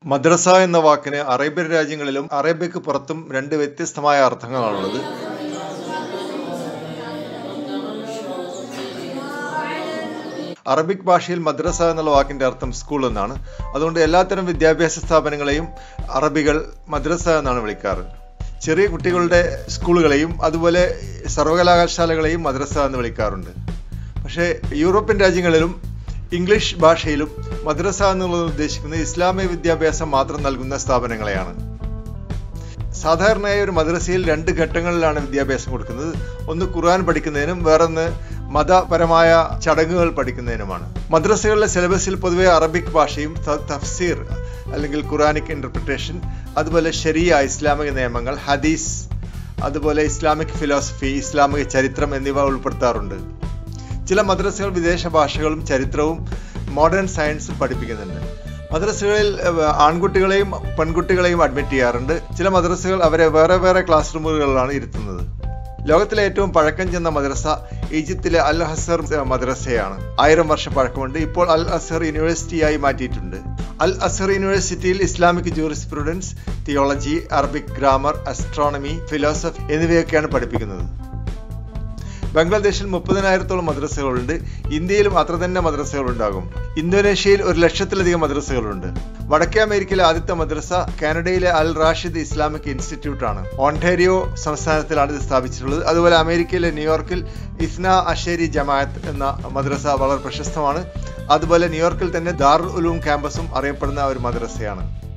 മദ്രസ എന്ന വാക്കിന് അറേബ്യൻ രാജ്യങ്ങളിലും അറേബ്യക്ക് പുറത്തും രണ്ട് വ്യത്യസ്തമായ അർത്ഥങ്ങളാണുള്ളത് അറബിക് ഭാഷയിൽ മദ്രസ എന്നുള്ള വാക്കിന്റെ അർത്ഥം സ്കൂൾ എന്നാണ് അതുകൊണ്ട് എല്ലാത്തരം വിദ്യാഭ്യാസ സ്ഥാപനങ്ങളെയും അറബികൾ മദ്രസ എന്നാണ് വിളിക്കാറ് ചെറിയ കുട്ടികളുടെ സ്കൂളുകളെയും അതുപോലെ സർവകലാശാലകളെയും മദ്രസ എന്ന് വിളിക്കാറുണ്ട് പക്ഷേ യൂറോപ്യൻ രാജ്യങ്ങളിലും ഇംഗ്ലീഷ് ഭാഷയിലും മദ്രസ എന്നുള്ളത് ഉദ്ദേശിക്കുന്നത് ഇസ്ലാമിക വിദ്യാഭ്യാസം മാത്രം നൽകുന്ന സ്ഥാപനങ്ങളെയാണ് സാധാരണയായി ഒരു മദ്രസയിൽ രണ്ട് ഘട്ടങ്ങളിലാണ് വിദ്യാഭ്യാസം കൊടുക്കുന്നത് ഒന്ന് ഖുർആൻ പഠിക്കുന്നതിനും വേറൊന്ന് മതപരമായ ചടങ്ങുകൾ പഠിക്കുന്നതിനുമാണ് മദ്രസകളിലെ സിലബസിൽ പൊതുവെ അറബിക് ഭാഷയും തഫ്സീർ അല്ലെങ്കിൽ ഖുറാനിക് ഇന്റർപ്രിട്ടേഷൻ അതുപോലെ ശരിയ ഇസ്ലാമിക നിയമങ്ങൾ ഹദീസ് അതുപോലെ ഇസ്ലാമിക് ഫിലോസഫി ഇസ്ലാമിക ചരിത്രം എന്നിവ ഉൾപ്പെടുത്താറുണ്ട് ചില മദ്രസകൾ വിദേശ ഭാഷകളും ചരിത്രവും മോഡേൺ സയൻസും പഠിപ്പിക്കുന്നുണ്ട് മദ്രസകളിൽ ആൺകുട്ടികളെയും പെൺകുട്ടികളെയും അഡ്മിറ്റ് ചെയ്യാറുണ്ട് ചില മദ്രസകൾ അവരെ വേറെ വേറെ ക്ലാസ് റൂമുകളിലാണ് ഇരുത്തുന്നത് ലോകത്തിലെ ഏറ്റവും പഴക്കം ചെന്ന മദ്രസ ഈജിപ്തിലെ അൽ ഹസർ മദ്രസയാണ് ആയിരം വർഷം പഴക്കമുണ്ട് ഇപ്പോൾ അൽ അസർ യൂണിവേഴ്സിറ്റിയായി മാറ്റിയിട്ടുണ്ട് അൽ അസർ യൂണിവേഴ്സിറ്റിയിൽ Islamic jurisprudence theology Arabic grammar astronomy philosophy എന്നിവയൊക്കെയാണ് പഠിപ്പിക്കുന്നത് ബംഗ്ലാദേശിൽ മുപ്പതിനായിരത്തോളം മദ്രസകളുണ്ട് ഇന്ത്യയിലും അത്ര തന്നെ മദ്രസകൾ ഉണ്ടാകും ഇന്തോനേഷ്യയിൽ ഒരു ലക്ഷത്തിലധികം മദ്രസകളുണ്ട് വടക്കേ അമേരിക്കയിലെ ആദ്യത്തെ മദ്രസ കാനഡയിലെ അൽ റാഷിദ് ഇസ്ലാമിക് ഇൻസ്റ്റിറ്റ്യൂട്ട് ആണ് ഓൺടാരിയോ സംസ്ഥാനത്തിലാണ് ഇത് സ്ഥാപിച്ചിട്ടുള്ളത് അതുപോലെ അമേരിക്കയിലെ ന്യൂയോർക്കിൽ ഇസ്ന അഷേരി ജമാഅത്ത് എന്ന മദ്രസ വളരെ പ്രശസ്തമാണ് അതുപോലെ ന്യൂയോർക്കിൽ തന്നെ ദാറുൽ ഉലൂം ക്യാമ്പസും അറിയപ്പെടുന്ന ഒരു മദ്രസയാണ്